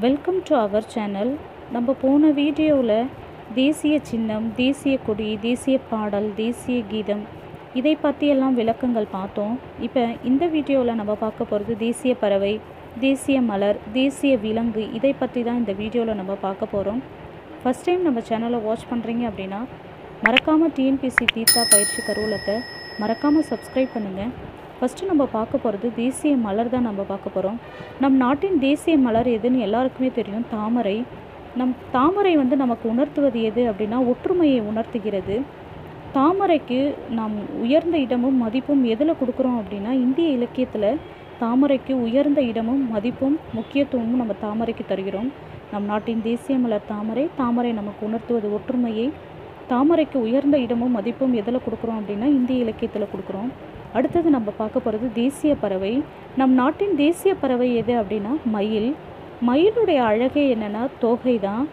welcome to our channel நம்ம போன வீடியோவில் தேசிய சின்னம் தேசிய கொடி தேசிய பாடல் தேசிய கீதம் இதை பற்றியெல்லாம் விளக்கங்கள் பார்த்தோம் இப்போ இந்த வீடியோவில் நம்ம பார்க்க போகிறது தேசிய பறவை தேசிய மலர் தேசிய விலங்கு இதை பற்றி தான் இந்த வீடியோவில் நம்ம பார்க்க போகிறோம் ஃபஸ்ட் டைம் நம்ம சேனலை வாட்ச் பண்ணுறீங்க அப்படின்னா மறக்காமல் டிஎன்பிசி தீர்த்தா பயிற்சி கருவூலத்தை மறக்காமல் சப்ஸ்கிரைப் பண்ணுங்கள் ஃபஸ்ட்டு நம்ம பார்க்க போகிறது தேசிய மலர் தான் நம்ம பார்க்க போகிறோம் நம் நாட்டின் தேசிய மலர் எதுன்னு எல்லாருக்குமே தெரியும் தாமரை நம் தாமரை வந்து நமக்கு உணர்த்துவது எது அப்படின்னா ஒற்றுமையை உணர்த்துகிறது தாமரைக்கு நாம் உயர்ந்த இடமும் மதிப்பும் எதில் கொடுக்குறோம் அப்படின்னா இந்திய இலக்கியத்தில் தாமரைக்கு உயர்ந்த இடமும் மதிப்பும் முக்கியத்துவமும் நம்ம தாமரைக்கு தருகிறோம் நம் நாட்டின் தேசிய மலர் தாமரை தாமரை நமக்கு உணர்த்துவது ஒற்றுமையை தாமரைக்கு உயர்ந்த இடமும் மதிப்பும் எதில் கொடுக்குறோம் அப்படின்னா இந்திய இலக்கியத்தில் கொடுக்குறோம் அடுத்தது நம்ம பார்க்க போகிறது தேசிய பறவை நம் நாட்டின் தேசிய பறவை எது அப்படின்னா மயில் மயிலுடைய அழகே என்னென்னா தோகை தான்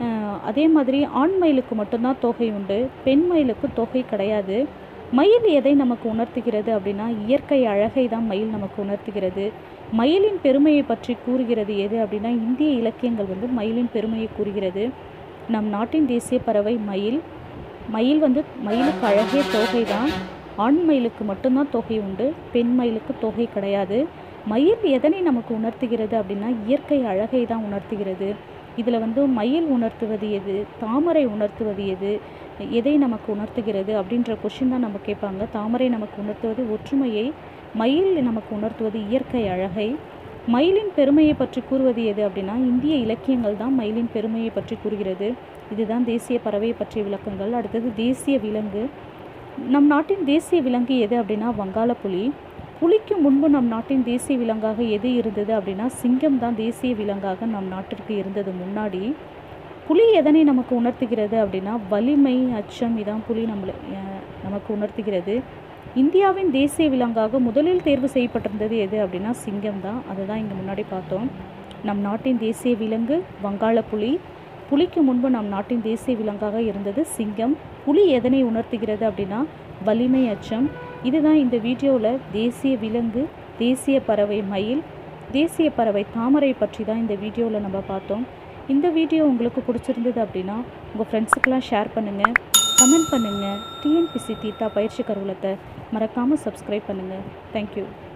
அதே மாதிரி ஆண் மயிலுக்கு மட்டும்தான் தொகை உண்டு பெண் மயிலுக்கு தொகை கிடையாது மயில் எதை நமக்கு உணர்த்துகிறது அப்படின்னா இயற்கை அழகை தான் மயில் நமக்கு உணர்த்துகிறது மயிலின் பெருமையை பற்றி கூறுகிறது எது அப்படின்னா இந்திய இலக்கியங்கள் வந்து மயிலின் பெருமையை கூறுகிறது நம் நாட்டின் தேசிய பறவை மயில் மயில் வந்து மயிலுக்கு அழகே தொகை தான் ஆண் மயிலுக்கு மட்டும்தான் தொகை உண்டு பெண் மயிலுக்கு தொகை கிடையாது மயில் எதனை நமக்கு உணர்த்துகிறது அப்படின்னா இயற்கை அழகை தான் உணர்த்துகிறது இதில் வந்து மயில் உணர்த்துவது எது தாமரை உணர்த்துவது எது எதை நமக்கு உணர்த்துகிறது அப்படின்ற கொஷின் தான் நம்ம கேட்பாங்க தாமரை நமக்கு உணர்த்துவது ஒற்றுமையை மயில் நமக்கு உணர்த்துவது இயற்கை அழகை மயிலின் பெருமையை பற்றி கூறுவது எது அப்படின்னா இந்திய இலக்கியங்கள் தான் மயிலின் பெருமையை பற்றி கூறுகிறது இதுதான் தேசிய பறவை பற்றிய விளக்கங்கள் அடுத்தது தேசிய விலங்கு நம் நாட்டின் தேசிய விலங்கு எது அப்படின்னா வங்காள புலி புலிக்கு முன்பு நம் நாட்டின் தேசிய விலங்காக எது இருந்தது அப்படின்னா சிங்கம் தான் தேசிய விலங்காக நம் நாட்டிற்கு இருந்தது முன்னாடி புலி எதனை நமக்கு உணர்த்துகிறது அப்படின்னா வலிமை அச்சம் இதான் புலி நம்மளை நமக்கு உணர்த்துகிறது இந்தியாவின் தேசிய விலங்காக முதலில் தேர்வு செய்யப்பட்டிருந்தது எது அப்படின்னா சிங்கம் தான் அதை தான் இங்கே முன்னாடி பார்த்தோம் நம் நாட்டின் தேசிய விலங்கு வங்காள புலி புலிக்கு முன்பு நம் நாட்டின் தேசிய விலங்காக இருந்தது சிங்கம் புலி எதனை உணர்த்துகிறது அப்படின்னா வலிமை அச்சம் இதுதான் இந்த வீடியோவில் தேசிய விலங்கு தேசிய பறவை மயில் தேசிய பறவை தாமரை பற்றி தான் இந்த வீடியோவில் நம்ம பார்த்தோம் இந்த வீடியோ உங்களுக்கு பிடிச்சிருந்தது அப்படின்னா உங்கள் ஃப்ரெண்ட்ஸுக்கெல்லாம் ஷேர் பண்ணுங்கள் கமெண்ட் பண்ணுங்கள் டிஎன்பிசி தீர்த்தா பயிற்சி கருவூலத்தை மறக்காமல் சப்ஸ்கிரைப் பண்ணுங்கள் தேங்க்யூ